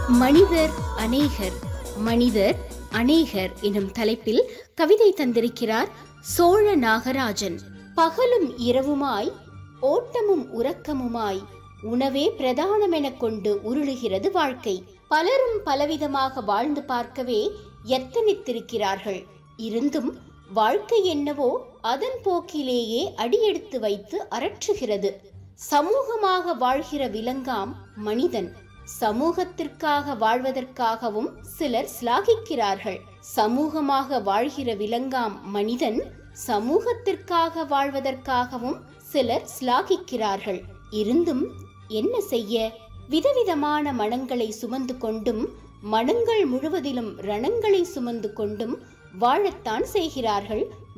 மனிதர் அநேகர் மனிதர் அநேகர் எனும் தலைப்பில் கவிதை தந்திருக்கிறார் சோழ நாகராஜன் பகலும் இரவுமாய் ஓட்டமும் உறக்கமுமாய் உணவே பிரதானமெனக் கொண்டு உருளுகிறது வாழ்க்கை பலரும் பலவிதமாக வாழ்ந்து பார்க்கவே எத்தனித்திருக்கிறார்கள் இருந்தும் வாழ்க்கை என்னவோ அதன் போக்கிலேயே அடியெடுத்து வைத்து அரற்றுகிறது சமூகமாக வாழ்கிற விலங்காம் மனிதன் சமூகத்திற்காக வாழ்வதற்காகவும் சிலர் சிலாகிக்கிறார்கள் சமூகமாக வாழ்கிற விலங்காம் மனிதன் சமூகத்திற்காக வாழ்வதற்காகவும் சிலர் சிலாகிக்கிறார்கள் இருந்தும் என்ன செய்ய விதவிதமான மனங்களை சுமந்து கொண்டும் மனங்கள் முழுவதிலும் ரணங்களை சுமந்து கொண்டும் வாழத்தான் செய்கிறார்கள்